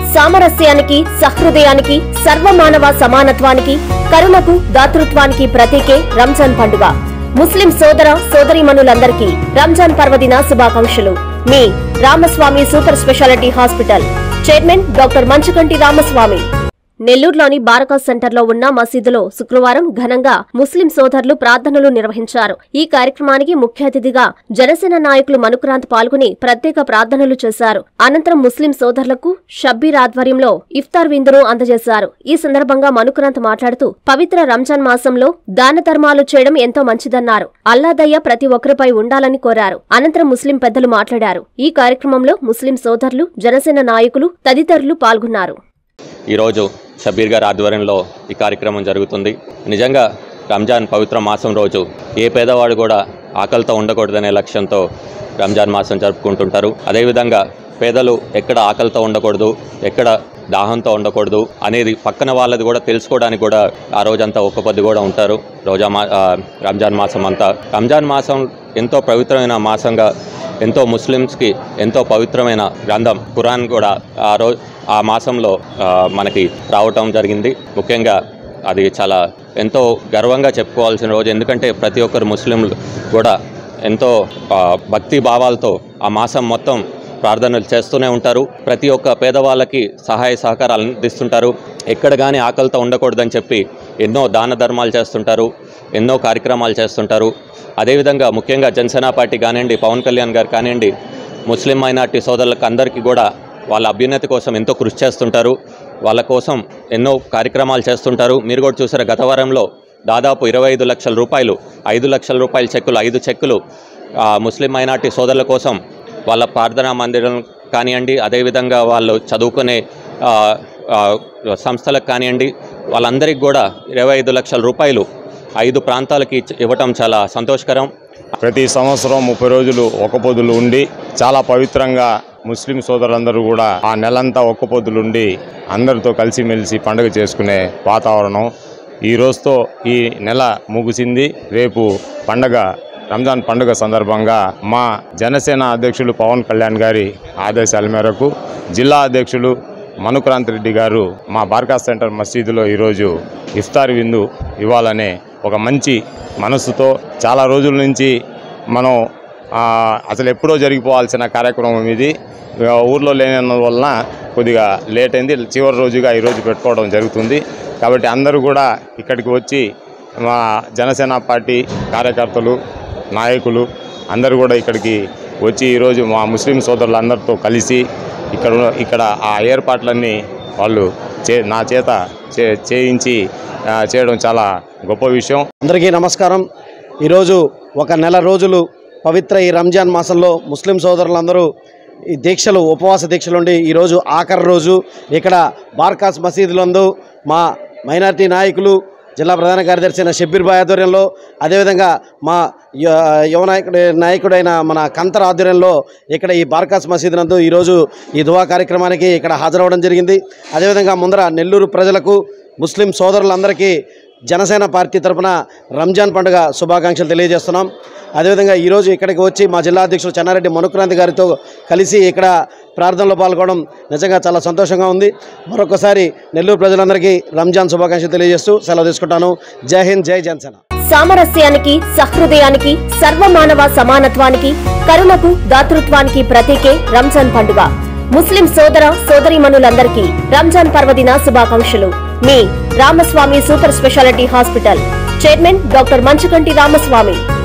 సామరస్యానికి సహృదయానికి సర్వమానవ సమానత్వానికి కరుణకు దాతృత్వానికి ప్రతీకే రంజాన్ పండుగ ముస్లిం సోదర సోదరీమణులందరికీ రంజాన్ పర్వదిన శుభాకాంక్షలు మీ Ramaswamy super speciality hospital chairman doctor Manchukanti Ramaswamy నెల్లూరులోని బారకా సెంటర్లో ఉన్న మసీదులో శుక్రవారం ఘనంగా ముస్లిం సోదరులు ప్రార్థనలు నిర్వహించారు ఈ కార్యక్రమానికి ముఖ్య అతిథిగా జనసేన నాయకులు మనుక్రాంత్ పాల్గొని ప్రత్యేక ప్రార్థనలు చేశారు అనంతరం ముస్లిం సోదరులకు షబ్బీర్ ఆధ్వర్యంలో ఇఫ్తార్ విందును అందజేశారు ఈ సందర్భంగా మనుక్రాంత్ మాట్లాడుతూ పవిత్ర రంజాన్ మాసంలో దాన ధర్మాలు చేయడం ఎంతో మంచిదన్నారు అల్లాదయ్య ప్రతి ఒక్కరిపై ఉండాలని కోరారు అనంతరం ముస్లిం పెద్దలు మాట్లాడారు ఈ కార్యక్రమంలో ముస్లిం సోదరులు జనసేన నాయకులు తదితరులు పాల్గొన్నారు ఈరోజు షబీర్ గారి ఆధ్వర్యంలో ఈ కార్యక్రమం జరుగుతుంది నిజంగా రంజాన్ పవిత్ర మాసం రోజు ఏ పేదవాడు కూడా ఆకలితో ఉండకూడదనే లక్ష్యంతో రంజాన్ మాసం జరుపుకుంటుంటారు అదేవిధంగా పేదలు ఎక్కడ ఆకలితో ఉండకూడదు ఎక్కడ దాహంతో ఉండకూడదు అనేది పక్కన వాళ్ళది కూడా తెలుసుకోవడానికి కూడా ఆ రోజంతా ఒక్క పొద్దు కూడా ఉంటారు రోజా మా ఆ, రంజాన్ మాసం అంతా రంజాన్ మాసం ఎంతో పవిత్రమైన మాసంగా ఎంతో ముస్లిమ్స్కి ఎంతో పవిత్రమైన గ్రంథం ఖురాన్ కూడా ఆ రోజు ఆ మాసంలో ఆ, మనకి రావటం జరిగింది ముఖ్యంగా అది చాలా ఎంతో గర్వంగా చెప్పుకోవాల్సిన రోజు ఎందుకంటే ప్రతి ఒక్కరు ముస్లింలు కూడా ఎంతో ఆ, భక్తి భావాలతో ఆ మాసం మొత్తం ప్రార్థనలు చేస్తూనే ఉంటారు ప్రతి ఒక్క పేదవాళ్ళకి సహాయ సహకారాలు అందిస్తుంటారు ఎక్కడ కానీ ఆకలితో ఉండకూడదని చెప్పి ఎన్నో దాన ధర్మాలు చేస్తుంటారు ఎన్నో కార్యక్రమాలు చేస్తుంటారు అదేవిధంగా ముఖ్యంగా జనసేన పార్టీ కానివ్వండి పవన్ కళ్యాణ్ గారు కానివ్వండి ముస్లిం మైనార్టీ సోదరులకు అందరికీ కూడా వాళ్ళ అభ్యున్నతి కోసం ఎంతో కృషి చేస్తుంటారు వాళ్ళ కోసం ఎన్నో కార్యక్రమాలు చేస్తుంటారు మీరు కూడా చూసారు గత వారంలో దాదాపు ఇరవై ఐదు లక్షల రూపాయలు ఐదు లక్షల రూపాయల చెక్కులు ఐదు చెక్కులు ఆ, ముస్లిం మైనార్టీ సోదరుల కోసం వాళ్ళ ప్రార్థనా మందిరం కానివ్వండి అదేవిధంగా వాళ్ళు చదువుకునే ఆ, ఆ, సంస్థలకు కానివ్వండి వాళ్ళందరికీ కూడా ఇరవై ఐదు లక్షల రూపాయలు ఐదు ప్రాంతాలకి ఇచ్చి- ఇవ్వటం చాలా సంతోషకరం ప్రతి సంవత్సరం ముప్పై రోజులు ఒక్క పొద్దులు ఉండి చాలా పవిత్రంగా ముస్లిం సోదరులందరూ కూడా ఆ నెలంతా ఒక్క పొద్దులు ఉండి అందరితో కలిసిమెలిసి పండుగ చేసుకునే వాతావరణం ఈ రోజుతో ఈ నెల ముగిసింది రేపు పండగ రంజాన్ పండుగ సందర్భంగా మా జనసేన అధ్యక్షులు పవన్ కళ్యాణ్ గారి ఆదేశాల మేరకు జిల్లా అధ్యక్షులు మనుక్రాంత్ రెడ్డి గారు మా బార్కా సెంటర్ మసీదులో ఈరోజు ఇఫ్తార్ విందు ఇవ్వాలనే ఒక మంచి మనసుతో చాలా రోజుల నుంచి మనం ఆ, అసలు ఎప్పుడో జరిగిపోవాల్సిన కార్యక్రమం ఇది ఇక ఊర్లో లేనందువలన కొద్దిగా లేట్ అయింది చివరి రోజుగా ఈరోజు పెట్టుకోవడం జరుగుతుంది కాబట్టి అందరూ కూడా ఇక్కడికి వచ్చి మా జనసేన పార్టీ కార్యకర్తలు నాయకులు అందరూ కూడా ఇక్కడికి వచ్చి ఈరోజు మా ముస్లిం సోదరులందరితో కలిసి ఇక్కడ ఇక్కడ ఆ ఏర్పాట్లన్నీ వాళ్ళు చే నా చేత చే చేయించి ఆ, చేయడం చాలా గొప్ప విషయం అందరికీ నమస్కారం ఈరోజు ఒక నెల రోజులు పవిత్ర ఈ రంజాన్ మాసంలో ముస్లిం సోదరులందరూ ఈ దీక్షలు ఉపవాస దీక్షలు ఉండి ఈరోజు ఆఖరి రోజు ఇక్కడ బార్కాస్ మసీదులందు మా మైనార్టీ నాయకులు జిల్లా ప్రధాన కార్యదర్శి అయిన షబ్బీర్ బాయ్ ఆధ్వర్యంలో అదేవిధంగా మా య- యువ నాయకుడు నాయకుడైన మన కంతర్ ఆధ్వర్యంలో ఇక్కడ ఈ బార్కాస్ మసీద్ నందు ఈరోజు ఈ దువా కార్యక్రమానికి ఇక్కడ హాజరవడం జరిగింది అదేవిధంగా ముందర నెల్లూరు ప్రజలకు ముస్లిం సోదరులందరికీ జనసేన పార్టీ తరపున రంజాన్ పండుగ శుభాకాంక్షలు తెలియజేస్తున్నాం అదేవిధంగా ఈరోజు ఇక్కడికి వచ్చి మా జిల్లా అధ్యక్షుడు చెన్నారెడ్డి మనుక్రాంతి గారితో కలిసి ఇక్కడ ప్రార్థనలో పాల్గొనడం నిజంగా చాలా సంతోషంగా ఉంది మరొకసారి నెల్లూరు ప్రజలందరికీ రంజాన్ శుభాకాంక్షలు తెలియజేస్తూ సెలవు తీసుకుంటాను జై హింద్ జై జనసేన సామరస్యానికి సహృదయానికి సర్వమానవ సమానత్వానికి కరుణకు దాతృత్వానికి ప్రతీకే రంజాన్ పండుగ ముస్లిం సోదర సోదరీమణులందరికీ రంజాన్ పర్వదిన శుభాకాంక్షలు మీ Ramaswamy super speciality hospital chairman doctor Manchukanti Ramaswamy